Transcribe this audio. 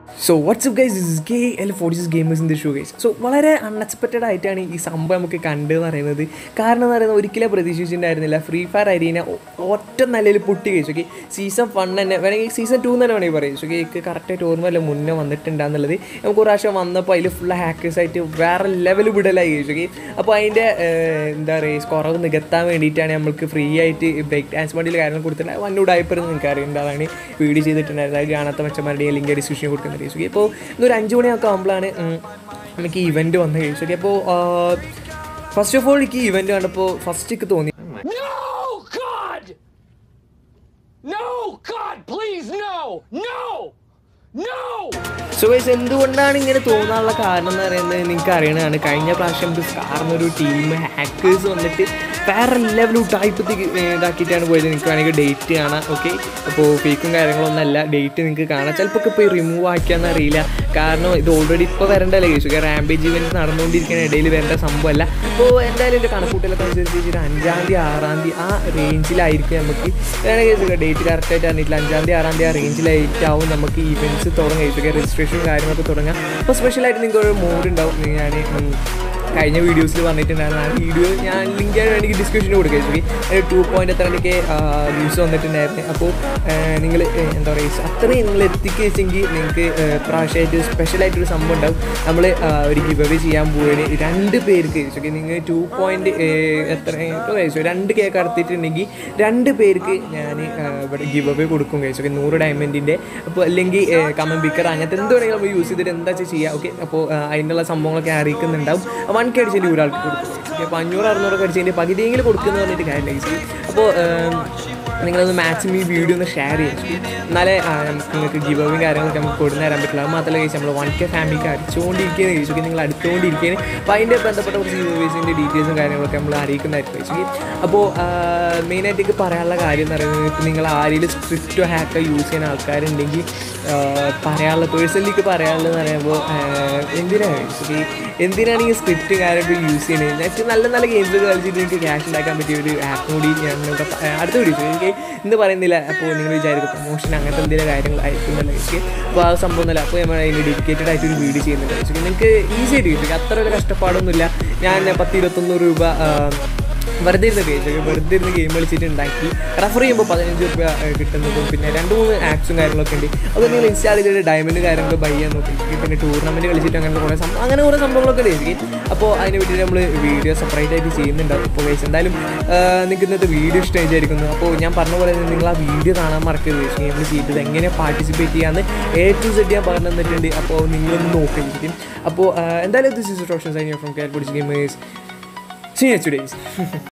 So what's up guys is gay L forty six gamers in the shoe guys so വളരെ unexpected ആയിട്ടാണ് ഈ സംഭവം നമുക്ക് കണ്ടെന്ന് പറയുന്നത് കാരണം എന്ന് പറയുന്നത് ഒരിക്കലും പ്രതീക്ഷിച്ചിട്ടുണ്ടായിരുന്നില്ല ഫ്രീ ഫയർ അരീന ഒറ്റ നിലയിൽ പൊട്ടി കഴിച്ചു ഓക്കെ സീസൺ വൺ തന്നെ വേണമെങ്കിൽ സീസൺ ടു തന്നെ വേണമെങ്കിൽ പറയും ഓക്കെ എനിക്ക് കറക്റ്റായിട്ട് ഓർമ്മയില്ല മുന്നേ വന്നിട്ടുണ്ടാന്നുള്ളത് നമുക്ക് ഒരു പ്രാവശ്യം വന്നപ്പോൾ അതിൽ ഫുൾ ഹാക്കേഴ്സ് ആയിട്ട് വേറെ ലെവൽ വിടലായി കഴിച്ചു ഓക്കെ അപ്പോൾ അതിൻ്റെ എന്താ പറയുക കുറവ് നികത്താൻ വേണ്ടിയിട്ടാണ് നമുക്ക് ഫ്രീ ആയിട്ട് ബ്രേക്ക് ഡാൻസ് മണ്ടിയിൽ കാര്യങ്ങൾ കൊടുത്തിട്ടുണ്ട് വൺ ഡയപ്പർ നിങ്ങൾക്ക് അറിയേണ്ടതാണ് വീഡിയോ ചെയ്തിട്ടുണ്ടായിരുന്നത് അത് കാണാത്ത മെച്ചമാരുടെ ലിങ്ക് ഡിസ്ക്രിപ്ഷൻ കൊടുക്കുന്ന കേസ് ഓക്കെ ഇപ്പോൾ ഇന്നൊരു അഞ്ച് മണിയൊക്കെ ആകുമ്പോഴാണ് ഉം, നമുക്ക് ഈ ഇവൻറ്റ് വന്ന കേസ് ഓക്കെ അപ്പോൾ ഫസ്റ്റ് ഓഫ് ഓൾ എനിക്ക് ഈ ഇവൻറ്റ് കണ്ടപ്പോൾ ഫസ്റ്റ് എനിക്ക് തോന്നി No, God! No, God, please, no! No! No! So guys എന്തുകൊണ്ടാണ് ഇങ്ങനെ തോന്നാനുള്ള കാരണം എന്ന് പറയുന്നത് നിങ്ങൾക്ക് അറിയണതാണ് കഴിഞ്ഞ പ്രാവശ്യം സ്റ്റാർന്നൊരു ടീം ഹാക്കേഴ്സ് വന്നിട്ട് വേറെ ലെവൽ ടൈപ്പ് ഇതാക്കിയിട്ടാണ് പോയത് നിങ്ങൾക്ക് വേണമെങ്കിൽ ഡേറ്റ് കാണാം ഓക്കെ അപ്പോൾ ഫേക്കും കാര്യങ്ങളൊന്നും അല്ല ഡേറ്റ് നിങ്ങൾക്ക് കാണാം ചിലപ്പോൾ ഒക്കെ പോയി റിമൂവ് ആക്കിയാന്ന് അറിയില്ല കാരണം ഇത് ഓൾറെഡി ഇപ്പോൾ വരേണ്ടല്ലേ കേസ് റാമ്പേജ് ഇവൻറ്റ് നടന്നുകൊണ്ടിരിക്കുന്ന ഇടയിൽ വരേണ്ട സംഭവമല്ല അപ്പോൾ എന്തായാലും എൻ്റെ കണക്കൂട്ടലൊക്കെ അനുസരിച്ച് ഒരു അഞ്ചാം തീയതി ആറാം തീയതി ആ റേഞ്ചിലായിരിക്കും നമുക്ക് വേണമെങ്കിൽ ഡേറ്റ് കറക്റ്റായിട്ട് അറിഞ്ഞിട്ടില്ല അഞ്ചാം തീയതി ആറാം തീയതി ആ റേഞ്ചിലായിട്ടാവും നമുക്ക് ഈവൻറ്റ്സ് തുടങ്ങുക ഇതൊക്കെ രജിസ്ട്രേഷൻ കാര്യങ്ങളൊക്കെ തുടങ്ങാം അപ്പോൾ സ്പെഷ്യലായിട്ട് നിങ്ങൾക്ക് ഒരു മോഡ് ഉണ്ടാവും ഞാൻ ഉം, കഴിഞ്ഞ വീഡിയോസിൽ പറഞ്ഞിട്ടുണ്ടായിരുന്നു ആ വീഡിയോ ഞാൻ ലിങ്ക് വേണമെങ്കിൽ ഡിസ്ക്രിപ്ഷനിൽ കൊടുക്കുക ശരി ടു പോയിൻറ്റ് എത്രണ്ടൊക്കെ വ്യൂസ് വന്നിട്ടുണ്ടായിരുന്നു അപ്പോൾ നിങ്ങൾ എന്താ പറയുക അത്രയും നിങ്ങൾ എത്തിക്കുകയെങ്കിൽ നിങ്ങൾക്ക് പ്രാവശ്യമായിട്ട് സ്പെഷ്യലായിട്ടൊരു സംഭവം ഉണ്ടാവും നമ്മൾ ഒരു ഗിവ് അവേ ചെയ്യാൻ പോവുകയാണ് രണ്ട് പേർക്ക് ഓക്കെ നിങ്ങൾ ടു പോയിൻറ്റ് എത്ര എത്ര കഴിച്ചു രണ്ട് കേക്ക് നടത്തിയിട്ടുണ്ടെങ്കിൽ രണ്ട് പേർക്ക് ഞാൻ ഇവിടെ ഗിവ് അവേ കൊടുക്കും കഴിച്ചു ഓക്കെ നൂറ് ഡയമണ്ടിൻ്റെ അപ്പോൾ അല്ലെങ്കിൽ കമൻ ബിക്കർ അങ്ങനത്തെ എന്ത് വേണമെങ്കിലും നമ്മൾ യൂസ് ചെയ്തിട്ട് എന്താ വെച്ചാൽ ചെയ്യാം ഓക്കെ അപ്പോൾ അതിനുള്ള സംഭവങ്ങളൊക്കെ അറിയിക്കുന്നുണ്ടാവും വൺ കെ അടിച്ചതിൻ്റെ ഒരാൾക്ക് കൊടുക്കും ഓക്കെ അപ്പോൾ അഞ്ഞൂറ് അറുന്നൂറൊക്കെ അടിച്ചതിൻ്റെ പകുതിയെങ്കിലും കൊടുക്കുന്നു പറഞ്ഞിട്ട് കാര്യമില്ല ചേച്ചി അപ്പോൾ നിങ്ങളൊന്ന് മാക്സിമം ഈ വീഡിയോ ഒന്ന് ഷെയർ ചെയ്യും ചേച്ചി എന്നാലേ ആ, നിങ്ങൾക്ക് ഗിവ് അവേയും കാര്യങ്ങളൊക്കെ നമുക്ക് കൊടുത്തു തരാൻ പറ്റില്ല അത് മാത്രമല്ല കഴിച്ചാൽ നമ്മൾ വൺ കെ ഫാമിലിക്ക് അടിച്ചുകൊണ്ടിരിക്കുകയാണ് ചേച്ചി നിങ്ങൾ അടുത്തുകൊണ്ടിരിക്കുകയാണ് അപ്പോൾ അതിൻ്റെ ബന്ധപ്പെട്ട കുറച്ച് ഗിവ് അവേസിൻ്റെ ഡീറ്റെയിൽസും കാര്യങ്ങളൊക്കെ നമ്മൾ അറിയിക്കുന്നതായിരിക്കും ചേച്ചി അപ്പോൾ മെയിനായിട്ട് എനിക്ക് പറയാനുള്ള കാര്യം എന്ന് പറയുന്നത് ഇപ്പോൾ നിങ്ങൾ ആരെങ്കിലും സ്ക്രിപ്റ്റോ ഹാക്കോ യൂസ് ചെയ്യുന്ന ആൾക്കാരുണ്ടെങ്കിൽ ആ, പറയാനുള്ള പേഴ്സണലിക്ക് പറയാനുള്ളത് പറയുമ്പോൾ എന്തിനാണ് ഈ എന്തിനാണ് ഈ സ്ക്രിപ്റ്റ് കാര്യമൊക്കെ യൂസ് ചെയ്യുന്നത് നെക്സ്റ്റ് നല്ല നല്ല ഗെയിംസ് കളിച്ചിട്ട് നിങ്ങൾക്ക് ക്യാഷ് ഉണ്ടാക്കാൻ പറ്റിയ ഒരു ആപ്പ് കൂടി ഞാൻ നിങ്ങൾക്ക് പ- അടുത്ത വീഡിയോ എനിക്ക് ഇന്ന് പറയുന്നില്ല അപ്പോൾ നിങ്ങൾ വിചാരിക്കും പ്രൊമോഷൻ അങ്ങനത്തെ എന്തെങ്കിലും കാര്യങ്ങളായിരിക്കും എന്നല്ല എനിക്ക് അപ്പോൾ ആ സംഭവം ഒന്നുമില്ല അപ്പോൾ നമ്മൾ അതിന് ഡെഡിക്കേറ്റഡ് ആയിട്ട് ഒരു വീഡിയോ ചെയ്യുന്നുണ്ട് പക്ഷേ നിങ്ങൾക്ക് ഈസി ആയിട്ട് കിട്ടും അത്ര ഒരു കഷ്ടപ്പാടൊന്നുമില്ല ഞാൻ പത്ത് ഇരുപത്തൊന്ന് രൂപ ആ, വെറുതെ ഇരുന്ന് ഗെയിം വെറുതെ ഇരുന്ന് ഗെയിം കളിച്ചിട്ട് ഉണ്ടാക്കി റെഫർ ചെയ്യുമ്പോൾ പതിനഞ്ച് രൂപ ഏഹ്, കിട്ടുന്നതും പിന്നെ രണ്ട് മൂന്ന് ആപ്സും കാര്യങ്ങളൊക്കെ ഉണ്ട് അത് നിങ്ങൾ ഇൻസ്റ്റാൾ ചെയ്തിട്ട് ഡയമണ്ട് കാര്യങ്ങൾ ബൈ ചെയ്യാൻ നോക്കി പിന്നെ ടൂർണമെൻറ്റ് കളിച്ചിട്ട് അങ്ങനെ കുറേ സംഭവം അങ്ങനെ കുറേ സംഭവങ്ങളൊക്കെ ഉണ്ട് എനിക്ക് അപ്പോൾ അതിന് വേണ്ടിയിട്ട് നമ്മൾ വീഡിയോ സെപ്പറേറ്റ് ആയിട്ട് ചെയ്യുന്നുണ്ടാവും അപ്പോൾ ഗൈസ് എന്തായാലും ഏഹ്, നിങ്ങൾക്ക് ഇന്നത്തെ വീഡിയോ ഇഷ്ടം വിചാരിക്കുന്നു അപ്പോൾ ഞാൻ പറഞ്ഞ പോലെ തന്നെ നിങ്ങൾ ആ വീഡിയോ കാണാൻ മറക്കരുത് ഗെയിം ചെയ്തത് എങ്ങനെ പാർട്ടിസിപ്പേറ്റ് ചെയ്യാമെന്ന് എ ടു സെഡ് ഞാൻ പറഞ്ഞു തന്നിട്ടുണ്ട് അപ്പോൾ നിങ്ങളൊന്ന് നോക്കിയിരിക്കും അപ്പോൾ ഏഹ്, എന്തായാലും this is option sign from calculation gamers see next days